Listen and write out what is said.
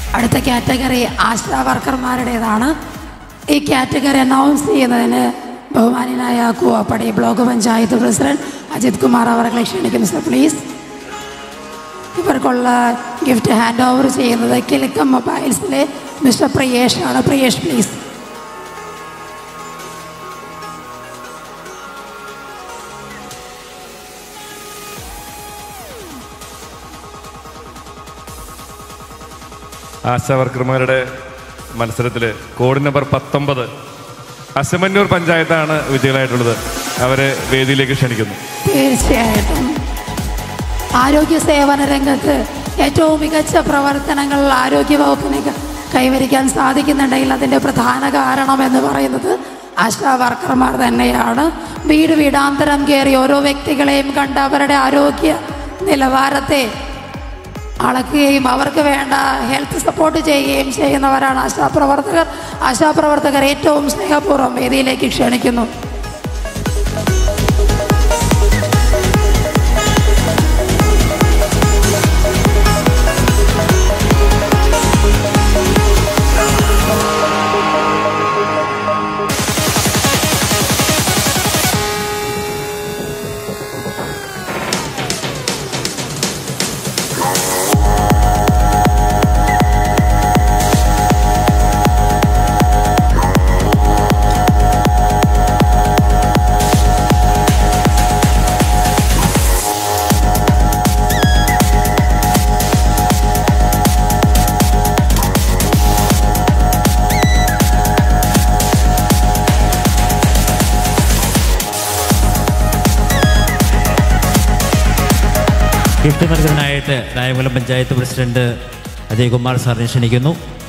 അടുത്ത കാറ്റഗറി ആശാ വർക്കർമാരുടേതാണ് ഈ category announce ചെയ്യുന്നതിന് ബഹുമാനായ കൂവപ്പടി ബ്ലോക്ക് പഞ്ചായത്ത് പ്രസിഡന്റ് അജിത് കുമാർ അവരെ ക്ഷണിക്കുന്നു സർ പ്ലീസ് ഇവർക്കുള്ള ഗിഫ്റ്റ് ഹാൻഡ് ഓവർ ചെയ്യുന്നത് കിലുക്കം മൊബൈൽസിലെ മിസ്റ്റർ പ്രിയേഷ് ആണ് പ്രിയേഷ് പ്ലീസ് ആശാവർക്കർമാരുടെ മത്സരത്തിൽ കോഡ് നമ്പർ പത്തൊമ്പത് അശമന്നൂർ പഞ്ചായത്താണ് വിജയികളായിട്ടുള്ളത് അവരെ വേദിയിലേക്ക് ക്ഷണിക്കുന്നു തീർച്ചയായിട്ടും ആരോഗ്യ സേവന രംഗത്ത് ഏറ്റവും മികച്ച പ്രവർത്തനങ്ങൾ ആരോഗ്യ വകുപ്പിന് ക- കൈവരിക്കാൻ സാധിക്കുന്നുണ്ടെങ്കിൽ അതിൻ്റെ പ്രധാന കാരണം എന്ന് പറയുന്നത് ആശാ വർക്കർമാർ തന്നെയാണ് വീട് വീടാന്തരം കയറി ഓരോ വ്യക്തികളെയും കണ്ട് അവരുടെ ആരോഗ്യ നിലവാരത്തെ അളക്കുകയും അവർക്ക് വേണ്ട ഹെൽത്ത് സപ്പോർട്ട് ചെയ്യുകയും ചെയ്യുന്നവരാണ് ആശാപ്രവർത്തകർ ആശാപ്രവർത്തകർ ഏറ്റവും സ്നേഹപൂർവ്വം വേദിയിലേക്ക് ക്ഷണിക്കുന്നു ഗിഫ്റ്റ് നൽകുന്നതിനായിട്ട് രായകുലം പഞ്ചായത്ത് പ്രസിഡന്റ് അജയ്കുമാർ സാറിനെ ക്ഷണിക്കുന്നു